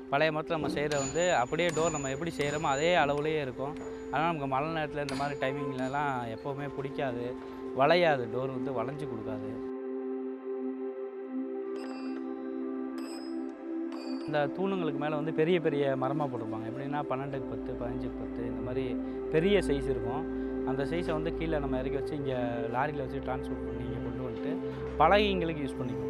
பழைய மரத்தில் நம்ம செய்கிற வந்து அப்படியே டோர் நம்ம எப்படி செய்கிறோமோ அதே அளவுலேயே இருக்கும் அதனால் நமக்கு மழை நேரத்தில் இந்த மாதிரி டைமிங்லலாம் எப்போவுமே பிடிக்காது வளையாது டோர் வந்து வளைஞ்சு கொடுக்காது இந்த தூணுங்களுக்கு மேலே வந்து பெரிய பெரிய மரமாக போட்டிருப்பாங்க எப்படின்னா பன்னெண்டுக்கு பத்து பதினஞ்சுக்கு பத்து இந்த மாதிரி பெரிய சைஸ் இருக்கும் அந்த சைஸை வந்து கீழே நம்ம இறக்கி வச்சு இங்கே லாரியில் வச்சு டிரான்ஸ்போர்ட் பண்ணி இங்கே கொண்டு வந்துட்டு பலகைங்களுக்கு யூஸ் பண்ணிக்குவோம்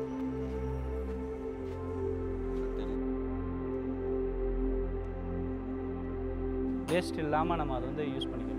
வேஸ்ட் இல்லாமல் நம்ம அதை வந்து யூஸ் பண்ணிக்கணும்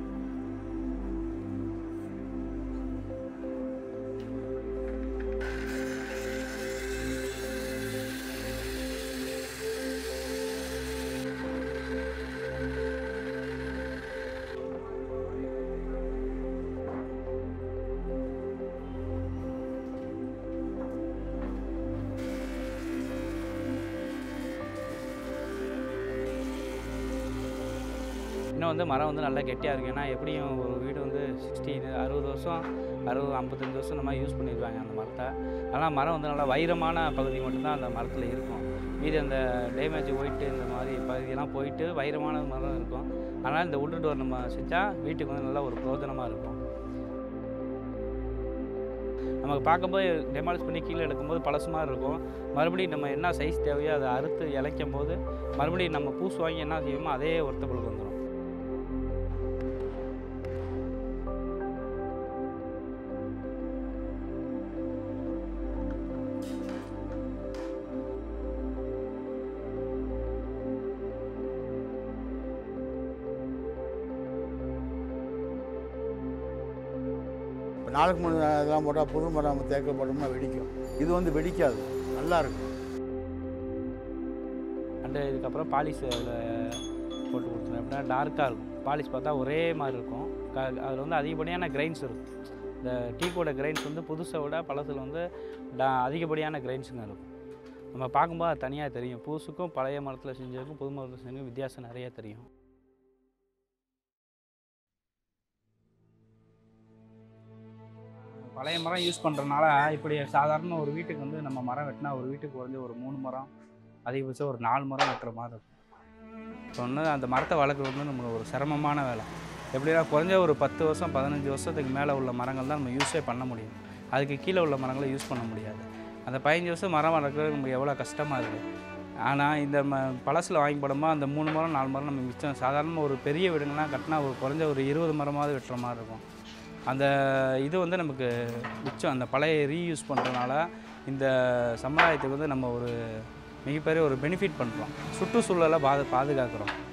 இன்னும் வந்து மரம் வந்து நல்லா கெட்டியாக இருக்குது ஏன்னா எப்படியும் ஒரு வீடு வந்து சிக்ஸ்டி அறுபது வருஷம் அறுபது ஐம்பத்தஞ்சு வருஷம் இந்த மாதிரி யூஸ் பண்ணியிருக்காங்க அந்த மரத்தை ஆனால் மரம் வந்து நல்லா வைரமான பகுதி மட்டும்தான் அந்த மரத்தில் இருக்கும் மீதி அந்த டேமேஜ் ஒயிட்டு இந்த மாதிரி பகுதியெல்லாம் போயிட்டு வைரமான மரம் இருக்கும் அதனால் இந்த உட்டு டோர் நம்ம செஞ்சால் வீட்டுக்கு வந்து நல்லா ஒரு பிரோஜனமாக இருக்கும் நமக்கு பார்க்கும்போது டெமாலிஷ் பண்ணி கீழே எடுக்கும்போது பழசு மாதிரி இருக்கும் மறுபடியும் நம்ம என்ன சைஸ் தேவையோ அதை அறுத்து இழைக்கும் போது மறுபடியும் நம்ம பூசு வாங்கி என்ன செய்வோமோ அதே ஒருத்தபளுக்கு வந்துடும் இப்போ நாளுக்கு மூணு இதெல்லாம் போட்டால் புது மரம் தேக்க போட்டோம்னா வெடிக்கும் இது வந்து வெடிக்காது நல்லா இருக்கும் அண்டு இதுக்கப்புறம் பாலிஷ் அதில் போட்டு கொடுத்துருவேன் எப்படின்னா டார்க்காக இருக்கும் பாலிஷ் பார்த்தா ஒரே மாதிரி இருக்கும் க அதில் வந்து அதிகப்படியான கிரைன்ஸ் இருக்கும் இந்த டீக்கோட கிரைன்ஸ் வந்து புதுசை விட பழசில் வந்து டா அதிகப்படியான கிரைன்ஸுங்க இருக்கும் நம்ம பார்க்கும்போது அது தனியாக தெரியும் புதுசுக்கும் பழைய மரத்தில் செஞ்சதுக்கும் புது மரத்தில் செஞ்சதுக்கும் வித்தியாசம் நிறைய தெரியும் பழைய மரம் யூஸ் பண்ணுறதுனால இப்படி சாதாரண ஒரு வீட்டுக்கு வந்து நம்ம மரம் வெட்டினா ஒரு வீட்டுக்கு குறைஞ்ச ஒரு மூணு மரம் அதிகபட்சம் ஒரு நாலு மரம் வெட்டுற மாதிரி இருக்கும் இப்போ வந்து அந்த மரத்தை வளர்க்குறது வந்து நம்மளுக்கு ஒரு சிரமமான வேலை எப்படின்னா குறைஞ்ச ஒரு பத்து வருஷம் பதினஞ்சு வருஷத்துக்கு மேலே உள்ள மரங்கள் தான் நம்ம யூஸே பண்ண முடியும் அதுக்கு கீழே உள்ள மரங்களை யூஸ் பண்ண முடியாது அந்த பதினஞ்சு வருஷம் மரம் வளர்க்குறது நமக்கு எவ்வளோ கஷ்டமாக இருக்குது ஆனால் இந்த ம பழசில் வாங்கி போடும்போது அந்த மூணு மரம் நாலு மரம் நம்ம மிச்சம் சாதாரண ஒரு பெரிய வீடுங்கள்லாம் கட்டினா ஒரு குறைஞ்ச ஒரு இருபது மரமாவது வெட்டுற மாதிரி இருக்கும் அந்த இது வந்து நமக்கு மிச்சம் அந்த பழைய ரீயூஸ் பண்ணுறதுனால இந்த சமுதாயத்துக்கு வந்து நம்ம ஒரு மிகப்பெரிய ஒரு பெனிஃபிட் பண்ணுறோம் சுற்றுச்சூழலை பாது பாதுகாக்கிறோம்